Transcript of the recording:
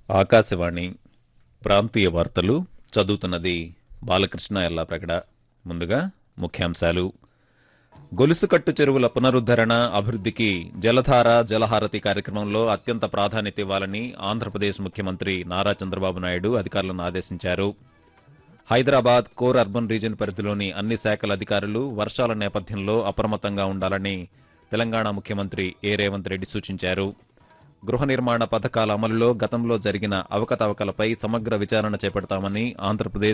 ఆకాశవాణి ప్రాంతీయ వార్తలు చదువుతున్నది బాలకృష్ణ ఎల్లాప్రగడ ముందుగా ముఖ్యాంశాలు గొలుసుకట్టు చెరువుల పునరుద్దరణ అభివృద్ధికి జలధార జలహారతి కార్యక్రమంలో అత్యంత ప్రాధాన్యత ఇవ్వాలని ఆంధ్రప్రదేశ్ ముఖ్యమంత్రి నారా చంద్రబాబు నాయుడు అధికారులను ఆదేశించారు హైదరాబాద్ కోర్ అర్బన్ రీజియన్ పరిధిలోని అన్ని శాఖల అధికారులు వర్షాల నేపథ్యంలో అప్రమత్తంగా ఉండాలని తెలంగాణ ముఖ్యమంత్రి ఏ రేవంత్ రెడ్డి సూచించారు గృహ నిర్మాణ పథకాల అమలులో గతంలో జరిగిన అవకతవకలపై సమగ్ర విచారణ చేపడతామని ఆంధ్రప్రదేశ్